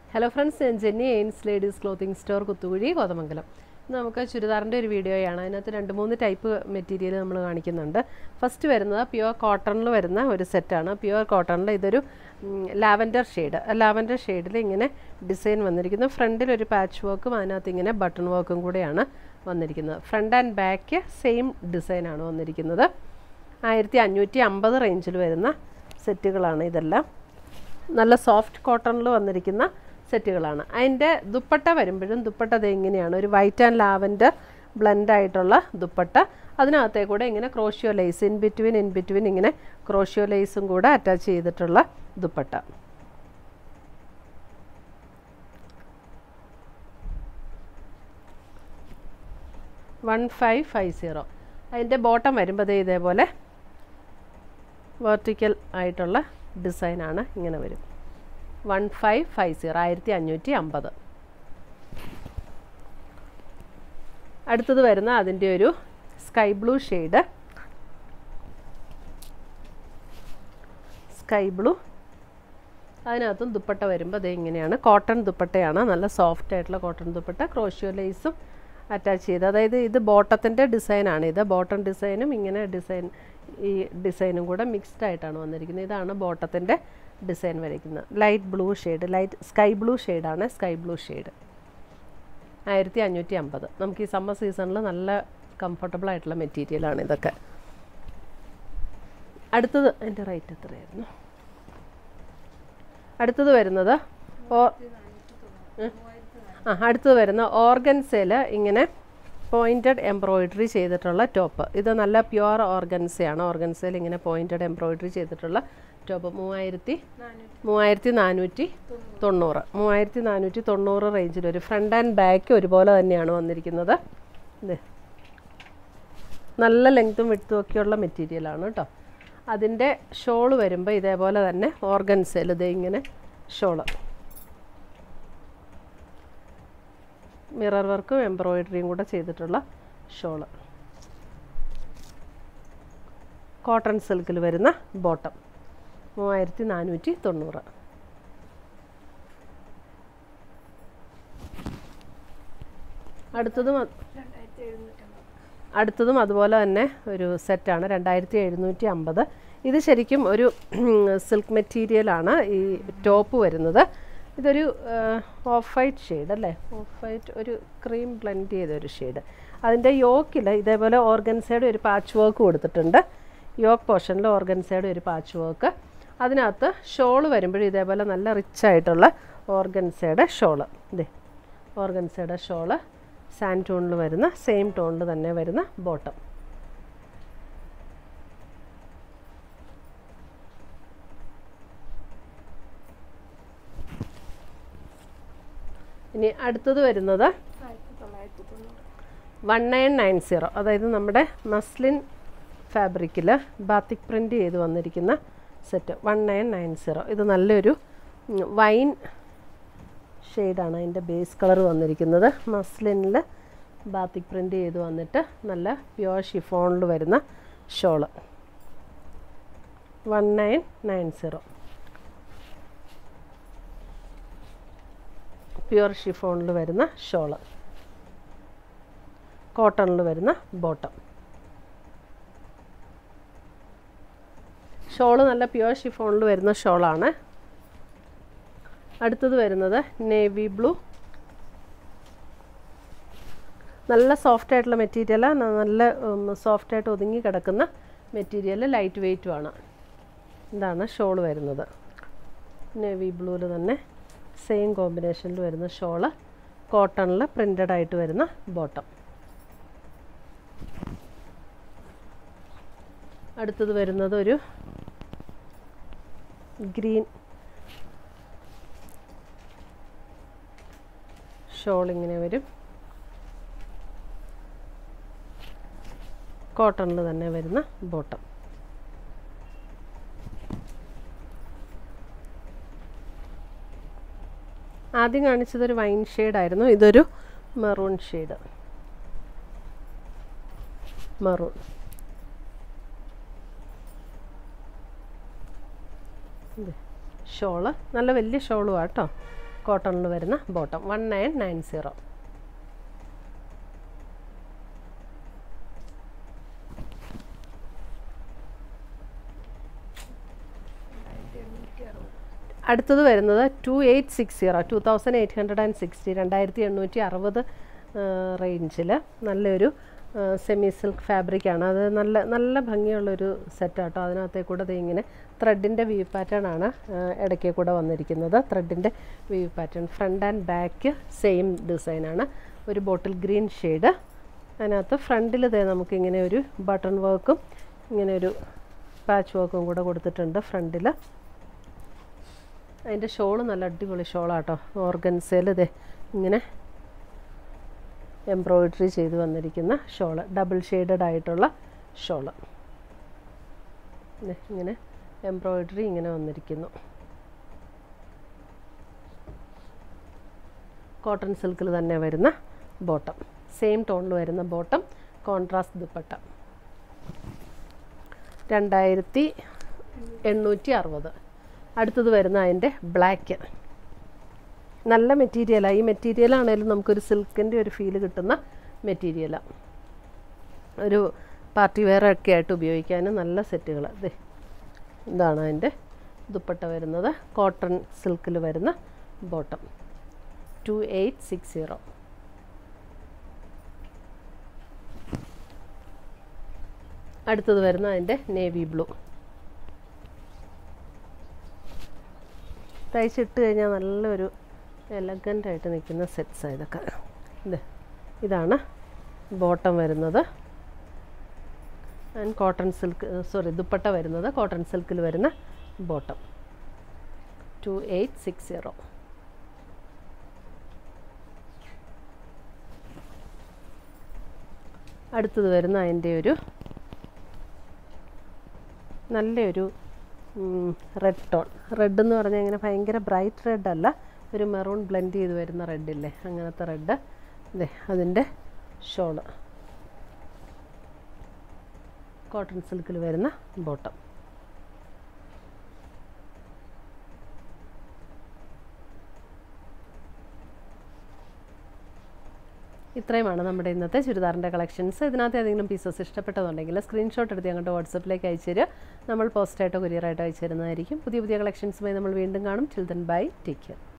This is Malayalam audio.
ഹലോ ഫ്രണ്ട്സ് ഞാൻ ജെന്നി എയിൻസ് ladies clothing store Kuthukuzhi Kothamangalam ഇന്ന് നമുക്ക് ചുരിദാറിൻ്റെ ഒരു വീഡിയോയാണ് അതിനകത്ത് രണ്ട് മൂന്ന് ടൈപ്പ് മെറ്റീരിയൽ നമ്മൾ കാണിക്കുന്നുണ്ട് ഫസ്റ്റ് വരുന്നത് പ്യുവർ കോട്ടണിൽ വരുന്ന ഒരു സെറ്റാണ് പ്യുവർ കോട്ടണിൽ ഇതൊരു ലാവൻഡർ ഷെയ്ഡ് ലാവൻഡർ ഷെയ്ഡിൽ ഇങ്ങനെ ഡിസൈൻ വന്നിരിക്കുന്നു ഫ്രണ്ടിൽ ഒരു പാച്ച് വർക്കും അതിനകത്ത് ഇങ്ങനെ ബട്ടൺ വർക്കും കൂടെയാണ് വന്നിരിക്കുന്നത് ഫ്രണ്ട് ആൻഡ് ബാക്ക് സെയിം ഡിസൈനാണ് വന്നിരിക്കുന്നത് ആയിരത്തി അഞ്ഞൂറ്റി അമ്പത് റേഞ്ചിൽ വരുന്ന സെറ്റുകളാണ് ഇതെല്ലാം നല്ല സോഫ്റ്റ് കോട്ടണിൽ വന്നിരിക്കുന്ന സെറ്റുകളാണ് അതിൻ്റെ ദുപ്പട്ട വരുമ്പോഴും ദുപ്പട്ട അത് എങ്ങനെയാണ് ഒരു വൈറ്റ് ആൻഡ് ലാവൻഡർ ബ്ലെൻഡ് ആയിട്ടുള്ള ദുപ്പട്ട അതിനകത്തേ കൂടെ ഇങ്ങനെ crochet lace in between in between ഇങ്ങനെ ക്രോഷ്യോ ലേസും കൂടെ അറ്റാച്ച് ചെയ്തിട്ടുള്ള dupatta one five five zero അതിൻ്റെ ബോട്ടം വരുമ്പോൾ ഇതേപോലെ വെർട്ടിക്കൽ ആയിട്ടുള്ള ഡിസൈനാണ് ഇങ്ങനെ വരും വൺ ഫൈവ് ഫൈവ് സീറോ ആയിരത്തി അഞ്ഞൂറ്റി അമ്പത് അടുത്തത് വരുന്ന അതിൻ്റെ ഒരു sky blue shade sky blue അതിനകത്തും ദുപ്പട്ട വരുമ്പോൾ അത് ഇങ്ങനെയാണ് കോട്ടൺ ദുപ്പട്ടയാണ് നല്ല സോഫ്റ്റ് ആയിട്ടുള്ള കോട്ടൺ ദുപ്പട്ട ക്രോഷ്യോ ലേസും അറ്റാച്ച് ചെയ്ത് അതായത് ഇത് ബോട്ടത്തിൻ്റെ ഡിസൈനാണ് ഇത് ബോട്ടം ഡിസൈനും ഇങ്ങനെ ഡിസൈൻ ഈ ഡിസൈനും കൂടെ മിക്സ്ഡ് ആയിട്ടാണ് വന്നിരിക്കുന്നത് ഇതാണ് ബോട്ടത്തിൻ്റെ ഡിസൈൻ വരയ്ക്കുന്നത് light blue shade light sky blue ഷെയ്ഡാണ് സ്കൈ ബ്ലൂ ഷെയ്ഡ് ആയിരത്തി അഞ്ഞൂറ്റി അമ്പത് നമുക്ക് ഈ സമ്മർ സീസണിൽ നല്ല കംഫർട്ടബിൾ ആയിട്ടുള്ള മെറ്റീരിയലാണ് ഇതൊക്കെ അടുത്തത് എൻ്റെ റേറ്റ് എത്രയായിരുന്നു അടുത്തത് വരുന്നത് ഓ ആ അടുത്തത് വരുന്ന ഓർഗൻസയിൽ ഇങ്ങനെ പോയിൻറ്റഡ് എംബ്രോയിഡറി ചെയ്തിട്ടുള്ള ടോപ്പ് ഇത് നല്ല പ്യുവർ ഓർഗൻസയാണ് ഓർഗൻസയിൽ ഇങ്ങനെ പോയിൻറ്റഡ് എംബ്രോയിഡറി ചെയ്തിട്ടുള്ള ടോപ്പ് മൂവായിരത്തി മൂവായിരത്തി നാനൂറ്റി തൊണ്ണൂറ് മൂവായിരത്തി നാനൂറ്റി തൊണ്ണൂറ് റേഞ്ചിൽ ഒരു ഫ്രണ്ട് ആൻഡ് ബാക്ക് ഒരുപോലെ തന്നെയാണ് വന്നിരിക്കുന്നത് ഇത് നല്ല ലെങ്ത്തും വിട്ടും ഒക്കെയുള്ള മെറ്റീരിയലാണ് കേട്ടോ അതിൻ്റെ ഷോള് വരുമ്പോൾ ഇതേപോലെ തന്നെ ഓർഗൻസയിൽ ഇത് ഇങ്ങനെ ഷോള് മിറർ വർക്കും എംബ്രോയിഡറിയും കൂടെ ചെയ്തിട്ടുള്ള ഷോള് കോട്ടൺ സിൽക്കിൽ വരുന്ന ബോട്ടം മൂവായിരത്തി നാനൂറ്റി തൊണ്ണൂറ് അടുത്തതും അടുത്തതും അതുപോലെ തന്നെ ഒരു സെറ്റാണ് രണ്ടായിരത്തി എഴുന്നൂറ്റി അമ്പത് ഇത് ശരിക്കും ഒരു സിൽക്ക് മെറ്റീരിയലാണ് ഈ ടോപ്പ് വരുന്നത് ഇതൊരു ഓഫ് വൈറ്റ് ഷെയ്ഡ് അല്ലേ ഓഫ് വൈറ്റ് ഒരു ക്രീം ബ്ലെൻഡ് ചെയ്ത ഒരു ഷെയ്ഡ് അതിൻ്റെ യോക്കിൽ ഇതേപോലെ ഓർഗൻസയുടെ ഒരു പാച്ച് വർക്ക് കൊടുത്തിട്ടുണ്ട് യോക്ക് പോർഷനിൽ ഓർഗൻസയുടെ ഒരു പാച്ച് വർക്ക് അതിനകത്ത് ഷോള് വരുമ്പോഴും ഇതേപോലെ നല്ല റിച്ച് ആയിട്ടുള്ള ഓർഗൻസയുടെ ഷോള് ഇതേ ഓർഗൻസയുടെ ഷോള് സാൻഡ് ടോണിൽ വരുന്ന സെയിം ടോണിൽ തന്നെ വരുന്ന ബോട്ടം ഇനി അടുത്തത് വരുന്നത് വൺ നയൻ നയൻ സീറോ അതായത് നമ്മുടെ മസ്ലിൻ ഫാബ്രിക്കിൽ ബാത്തിക് പ്രിൻ്റ് ചെയ്ത് വന്നിരിക്കുന്ന set one nine nine zero ഇത് നല്ലൊരു വൈൻ ഷെയ്ഡാണ് അതിൻ്റെ ബേസ് കളർ വന്നിരിക്കുന്നത് മസ്ലിനിൽ ബാത്തിക് പ്രിൻ്റ് ചെയ്ത് വന്നിട്ട് നല്ല പ്യുവർ ഷിഫോണിൽ വരുന്ന shawl one nine nine zero pure ഷിഫോണിൽ വരുന്ന ഷോള് കോട്ടണിൽ വരുന്ന ബോട്ടം ഷോള് നല്ല പ്യുവർ ഷിഫോണിൽ വരുന്ന ഷോളാണ് അടുത്തത് വരുന്നത് നേവി ബ്ലൂ നല്ല സോഫ്റ്റ് ആയിട്ടുള്ള മെറ്റീരിയൽ നല്ല സോഫ്റ്റ് ആയിട്ട് ഒതുങ്ങി കിടക്കുന്ന മെറ്റീരിയൽ ലൈറ്റ് വെയ്റ്റുമാണ് ഇതാണ് ഷോൾ വരുന്നത് നേവി ബ്ലൂവിൽ തന്നെ സെയിം കോമ്പിനേഷനിൽ വരുന്ന ഷോള് കോട്ടണിൽ പ്രിൻ്റഡ് ആയിട്ട് വരുന്ന ബോട്ടം അടുത്തത് വരുന്നത് ഒരു ഗ്രീൻ ഷോൾ ഇങ്ങനെ വരും കോട്ടണിൽ തന്നെ വരുന്ന ബോട്ടം ആദ്യം കാണിച്ചത് ഒരു വൈൻ ഷെയ്ഡായിരുന്നു ഇതൊരു മെറൂൺ ഷെയ്ഡ് മെറൂൺ ഷോള് നല്ല വലിയ ഷോളുമാണ് കേട്ടോ കോട്ടണിൽ വരുന്ന bottom one nine nine zero അടുത്തത് വരുന്നത് two eight six zero two thousand eight hundred and sixty രണ്ടായിരത്തി എണ്ണൂറ്റി അറുപത് റേഞ്ചിൽ നല്ലൊരു സെമി സിൽക്ക് ഫാബ്രിക്കാണ് അത് നല്ല നല്ല ഭംഗിയുള്ളൊരു സെറ്റാട്ടോ അതിനകത്തേ കൂടെ ദേ ഇങ്ങനെ ത്രെഡിൻ്റെ വീവ് പാറ്റേൺ ആണ് ഇടയ്ക്കേ കൂടെ വന്നിരിക്കുന്നത് ത്രെഡിൻ്റെ weave pattern front and back same ഡിസൈനാണ് ഒരു ബോട്ടിൽ ഗ്രീൻ ഷെയ്ഡ് അതിനകത്ത് ഫ്രണ്ടിൽ ദേ നമുക്കിങ്ങനെ ഒരു ബട്ടൺ വർക്കും ഇങ്ങനെ ഒരു പാച്ച് വർക്കും കൂടെ കൊടുത്തിട്ടുണ്ട് ഫ്രണ്ടിൽ അതിൻ്റെ ഷോള് നല്ല അടിപൊളി ഷോളാട്ടോ ഓർഗൻസയിൽ ഇതേ ഇങ്ങനെ എംബ്രോയിഡറി ചെയ്ത് വന്നിരിക്കുന്ന ഷോള് ഡബിൾ ഷെയ്ഡഡ് ആയിട്ടുള്ള ഷോള് ഇങ്ങനെ എംബ്രോയിഡറി ഇങ്ങനെ വന്നിരിക്കുന്നു കോട്ടൺ സിൽക്കിൽ തന്നെ വരുന്ന ബോട്ടം സെയിം ടോണിൽ വരുന്ന ബോട്ടം കോൺട്രാസ്റ്റ് ദുപ്പട്ട രണ്ടായിരത്തി എണ്ണൂറ്റി അറുപത് അടുത്തത് വരുന്ന അതിൻ്റെ ബ്ലാക്ക് നല്ല മെറ്റീരിയലാണ് ഈ മെറ്റീരിയലാണേലും നമുക്കൊരു സിൽക്കിൻ്റെ ഒരു ഫീല് കിട്ടുന്ന മെറ്റീരിയലാണ് ഒരു പാർട്ടി വെയർ ഒക്കെ ആയിട്ട് ഉപയോഗിക്കാനും നല്ല സെറ്റുകൾ അതെ ഇതാണ് അതിൻ്റെ ദുപ്പട്ട വരുന്നത് കോട്ടൺ സിൽക്കിൽ വരുന്ന bottom two eight six zero അടുത്തത് വരുന്ന അതിൻ്റെ നേവി ബ്ലൂ തയ്ച്ചിട്ട് കഴിഞ്ഞാൽ നല്ലൊരു എലഗൻ്റ് ആയിട്ട് നിൽക്കുന്ന സെറ്റ്സാണ് ഇതൊക്കെ ഇത് ഇതാണ് ബോട്ടം വരുന്നത് and cotton silk sorry dupatta വരുന്നത് കോട്ടൺ സിൽക്കിൽ വരുന്ന bottom two eight six zero അടുത്തത് വരുന്ന അതിൻ്റെ ഒരു നല്ലൊരു റെഡ് ടോൺ റെഡ് എന്ന് പറഞ്ഞാൽ ഇങ്ങനെ ഭയങ്കര ബ്രൈറ്റ് റെഡ് അല്ല ഒരു മെറൂൺ ബ്ലെൻഡ് ചെയ്ത് വരുന്ന റെഡില്ലേ അങ്ങനത്തെ റെഡ് അതെ അതിൻ്റെ ഷോള് കോട്ടൺ സിൽക്കിൽ വരുന്ന ബോട്ടം ഇത്രയുമാണ് നമ്മുടെ ഇന്നത്തെ ചുരിദാറിൻ്റെ കളക്ഷൻസ് ഇതിനകത്ത് ഏതെങ്കിലും പീസസ് ഇഷ്ടപ്പെട്ടതുണ്ടെങ്കിൽ സ്ക്രീൻഷോട്ട് എടുത്ത് ഞങ്ങളുടെ വാട്സപ്പിലേക്ക് അയച്ചു തരിക നമ്മൾ പോസ്റ്റായിട്ടോ കൊറിയറായിട്ടോ അയച്ചു തരുന്നതായിരിക്കും പുതിയ പുതിയ കളക്ഷൻസുമായി നമ്മൾ വീണ്ടും കാണും ചിൽഡ്രൻ ബൈ ടേക്ക് കെയർ